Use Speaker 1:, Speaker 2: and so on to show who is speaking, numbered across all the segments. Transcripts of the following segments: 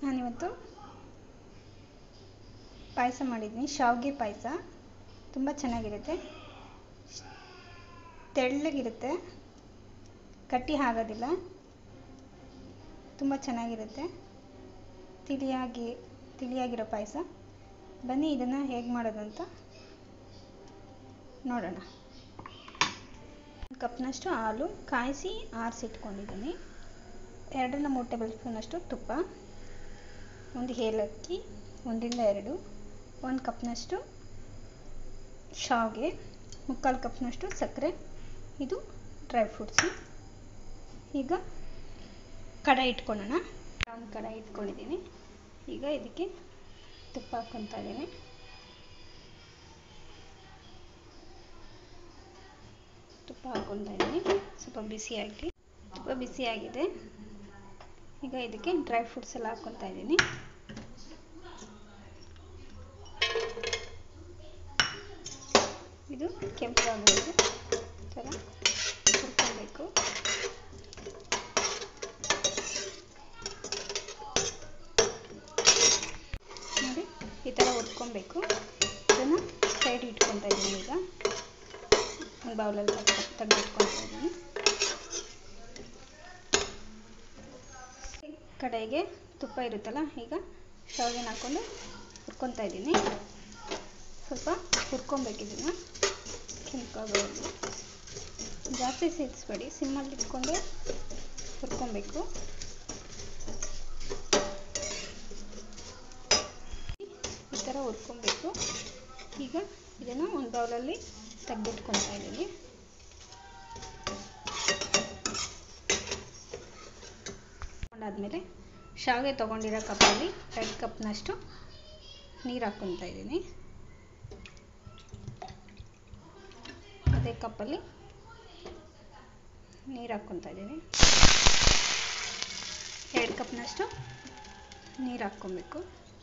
Speaker 1: ನಾನಿವತ್ತು ಪಾಯಸ ಮಾಡಿದ್ದೀನಿ ಶಾವಿಗೆ ಪಾಯಸ ತುಂಬ ಚೆನ್ನಾಗಿರುತ್ತೆ ತೆಳ್ಳಗಿರುತ್ತೆ ಗಟ್ಟಿ ಆಗೋದಿಲ್ಲ ತುಂಬ ಚೆನ್ನಾಗಿರುತ್ತೆ ತಿಳಿಯಾಗಿ ತಿಳಿಯಾಗಿರೋ ಪಾಯಸ ಬನ್ನಿ ಇದನ್ನು ಹೇಗೆ ಮಾಡೋದು ಅಂತ ನೋಡೋಣ ಒಂದು ಕಪ್ನಷ್ಟು ಹಾಲು ಕಾಯಿಸಿ ಆರಿಸಿಟ್ಕೊಂಡಿದ್ದೀನಿ ಎರಡರಿಂದ ಮೂರು ಟೇಬಲ್ ಸ್ಪೂನಷ್ಟು ತುಪ್ಪ ಒಂದು ಏಲಕ್ಕಿ ಒಂದರಿಂದ ಎರಡು ಒಂದು ಕಪ್ನಷ್ಟು ಶಾವಿಗೆ ಮುಕ್ಕಾಲು ಕಪ್ನಷ್ಟು ಸಕ್ಕರೆ ಇದು ಡ್ರೈ ಫ್ರೂಟ್ಸು ಈಗ ಕಡಾಯಿ ಇಟ್ಕೊಳ್ಳೋಣ ಒಂದು ಕಡಾಯಿ ಇಟ್ಕೊಂಡಿದ್ದೀನಿ ಈಗ ಇದಕ್ಕೆ ತುಪ್ಪ ಹಾಕ್ಕೊತಾ ಇದ್ದೀನಿ ತುಪ್ಪ ಹಾಕ್ಕೊತಾ ಇದ್ದೀನಿ ಸ್ವಲ್ಪ ಬಿಸಿಯಾಗಿ ತುಪ್ಪ ಬಿಸಿಯಾಗಿದೆ ಈಗ ಇದಕ್ಕೆ ಡ್ರೈ ಫ್ರೂಟ್ಸ್ ಎಲ್ಲ ಹಾಕ್ಕೊತಾ ಇದ್ದೀನಿ ಇದು ಕೆಂಪಾಗಬೇಕು ಥರ ಹುರ್ಕೊಬೇಕು ನೋಡಿ ಈ ಥರ ಹುರ್ಕೊಬೇಕು ಇದನ್ನು ಸೈಡ್ ಇಟ್ಕೊತಾ ಇದ್ದೀನಿ ಈಗ ಒಂದು ಬೌಲಲ್ಲಿ ತೆಗೆದಿಟ್ಕೊತಾ ಇದ್ದೀನಿ ಕಡೆಗೆ ತುಪ್ಪ ಇರುತ್ತಲ್ಲ ಈಗ ಶಾವಿಗೆನ ಹಾಕ್ಕೊಂಡು ಹುರ್ಕೊತಾ ಇದ್ದೀನಿ ಸ್ವಲ್ಪ ಹುರ್ಕೊಬೇಕು ಇದನ್ನು ಕೆಂಪಾಗೋದು ಜಾಸ್ತಿ ಸೇರಿಸ್ಬೇಡಿ ಸಿಮ್ಮಲ್ಲಿ ಇಟ್ಕೊಂಡು ಹುರ್ಕೊಬೇಕು ಈ ಥರ ಹುರ್ಕೊಬೇಕು ಈಗ ಇದನ್ನು ಒಂದು ಬೌಲಲ್ಲಿ ತೆಗೆದಿಟ್ಕೊತಾ ಇದ್ದೀನಿ ಆದಮೇಲೆ ಶಾವಿಗೆ ತೊಗೊಂಡಿರೋ ಕಪ್ಪಲ್ಲಿ ಎರಡು ಕಪ್ನಷ್ಟು ನೀರು ಹಾಕ್ಕೊತಾ ಇದ್ದೀನಿ ಅದೇ ಕಪ್ಪಲ್ಲಿ ನೀರು ಹಾಕ್ಕೊತಾ ಇದ್ದೀನಿ ಎರಡು ಕಪ್ನಷ್ಟು ನೀರು ಹಾಕ್ಕೊಬೇಕು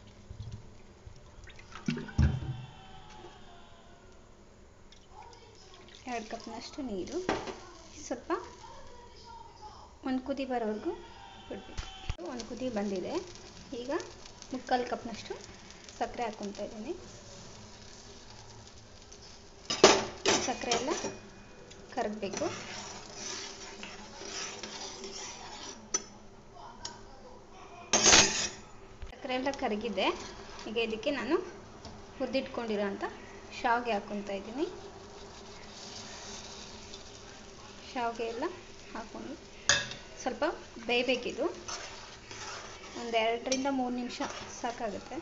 Speaker 1: ಎರಡು ಕಪ್ನಷ್ಟು ನೀರು ಸ್ವಲ್ಪ ಒಂದು ಕುದಿ ಬರೋವರೆಗೂ ಬಿಡಬೇಕು ಒಂದು ಕುದಿ ಬಂದಿದೆ ಈಗ ಮುಕ್ಕಾಲು ಕಪ್ನಷ್ಟು ಸಕ್ಕರೆ ಹಾಕ್ಕೊತಾ ಇದ್ದೀನಿ ಸಕ್ಕರೆ ಎಲ್ಲ ಕರಗಬೇಕು ಸಕ್ಕರೆ ಎಲ್ಲ ಕರಗಿದೆ ಈಗ ಇದಕ್ಕೆ ನಾನು ಹುರಿದಿಟ್ಕೊಂಡಿರೋ ಅಂಥ ಶಾವಿಗೆ ಹಾಕ್ಕೊತಾ ಇದ್ದೀನಿ ಶಾವಿಗೆ ಎಲ್ಲ ಹಾಕ್ಕೊಂಡು ಸ್ವಲ್ಪ ಬೇಯಬೇಕಿದು ಒಂದು ಎರಡರಿಂದ ಮೂರು ನಿಮಿಷ ಸಾಕಾಗುತ್ತೆ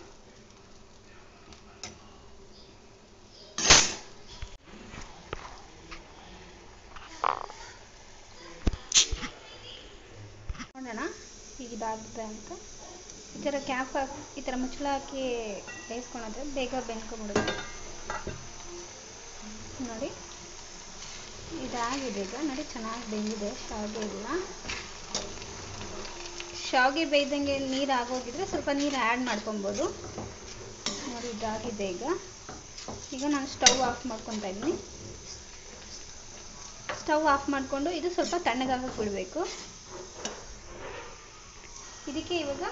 Speaker 1: ನೋಡೋಣ ಈಗ ಇದಾಗಿದೆ ಅಂತ ಈ ಥರ ಕ್ಯಾಪ್ ಹಾಕಿ ಈ ಥರ ಮುಚ್ಚಳ ಹಾಕಿ ಬೇಯಿಸ್ಕೊಂಡ್ರೆ ಬೇಗ ಬೆಂದ್ಕೊಂಡ್ಬಿಡುತ್ತೆ ನೋಡಿ ಇದಾಗಿದೆ ಈಗ ನೋಡಿ ಚೆನ್ನಾಗಿ ಬೆಂದಿದೆ ಶಾವಿಗೆ ಎಲ್ಲ ಶಾವಿಗೆ ಬೇಯ್ದಂಗೆ ನೀರು ಆಗೋಗಿದ್ರೆ ಸ್ವಲ್ಪ ನೀರು ಆ್ಯಡ್ ಮಾಡ್ಕೊಬೋದು ನೋಡಿ ಇದಾಗಿದೆ ಈಗ ಈಗ ನಾನು ಸ್ಟವ್ ಆಫ್ ಮಾಡ್ಕೊತಾ ಇದ್ದೀನಿ ಸ್ಟವ್ ಆಫ್ ಮಾಡಿಕೊಂಡು ಇದು ಸ್ವಲ್ಪ ತಣ್ಣಗಾಗಕ್ಕೆ ಬಿಡಬೇಕು ಇದಕ್ಕೆ ಇವಾಗ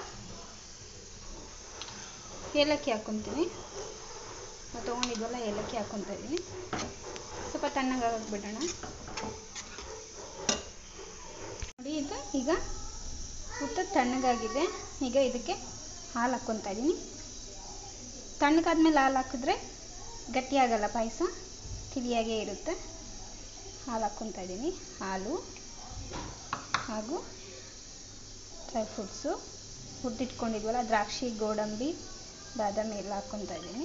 Speaker 1: ಏಲಕ್ಕಿ ಹಾಕ್ಕೊತೀನಿ ನಾವು ತೊಗೊಂಡಿದ್ವಲ್ಲ ಏಲಕ್ಕಿ ಹಾಕ್ಕೊತಾ ಇದ್ದೀನಿ ಸ್ವಲ್ಪ ತಣ್ಣಗಾಗಕ್ಕೆ ಬಿಡೋಣ ನೋಡಿ ಇದು ಈಗ ಊಟ ತಣ್ಣಗಾಗಿದೆ ಈಗ ಇದಕ್ಕೆ ಹಾಲು ಹಾಕ್ಕೊತಾ ಇದ್ದೀನಿ ತಣ್ಣಗಾದ್ಮೇಲೆ ಹಾಲು ಹಾಕಿದ್ರೆ ಗಟ್ಟಿಯಾಗಲ್ಲ ಪಾಯಸ ತಿಳಿಯಾಗೇ ಇರುತ್ತೆ ಹಾಲು ಹಾಕ್ಕೊತಾ ಇದ್ದೀನಿ ಹಾಲು ಹಾಗೂ ಡ್ರೈ ಫ್ರೂಟ್ಸು ಹುರಿದಿಟ್ಕೊಂಡಿದ್ವಲ್ಲ ದ್ರಾಕ್ಷಿ ಗೋಡಂಬಿ ಬಾದಾಮಿ ಎಲ್ಲ ಹಾಕ್ಕೊತಾ ಇದ್ದೀನಿ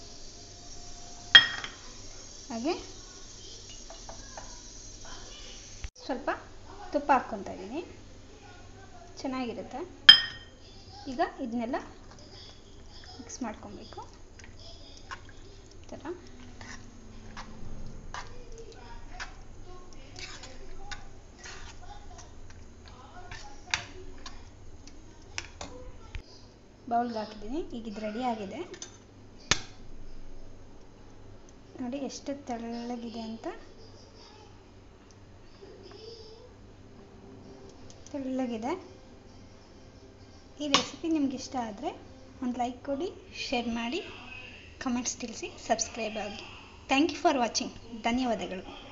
Speaker 1: ಹಾಗೆ ಸ್ವಲ್ಪ ತುಪ್ಪ ಹಾಕ್ಕೊತಾ ಇದ್ದೀನಿ ಚೆನ್ನಾಗಿರುತ್ತೆ ಈಗ ಇದನ್ನೆಲ್ಲ ಮಿಕ್ಸ್ ಮಾಡ್ಕೊಬೇಕು ಈ ಥರ ಬೌಲ್ಗೆ ಹಾಕಿದ್ದೀನಿ ಈಗ ಇದು ರೆಡಿ ಆಗಿದೆ ನೋಡಿ ಎಷ್ಟು ತೆಳ್ಳಗಿದೆ ಅಂತ ತೆಳ್ಳಗಿದೆ ಈ ರೆಸಿಪಿ ನಿಮ್ಗೆ ಇಷ್ಟ ಆದರೆ ಒಂದು ಲೈಕ್ ಕೊಡಿ ಶೇರ್ ಮಾಡಿ ಕಮೆಂಟ್ಸ್ ತಿಳಿಸಿ ಸಬ್ಸ್ಕ್ರೈಬ್ ಆಗಿ ಥ್ಯಾಂಕ್ ಯು ಫಾರ್ ವಾಚಿಂಗ್ ಧನ್ಯವಾದಗಳು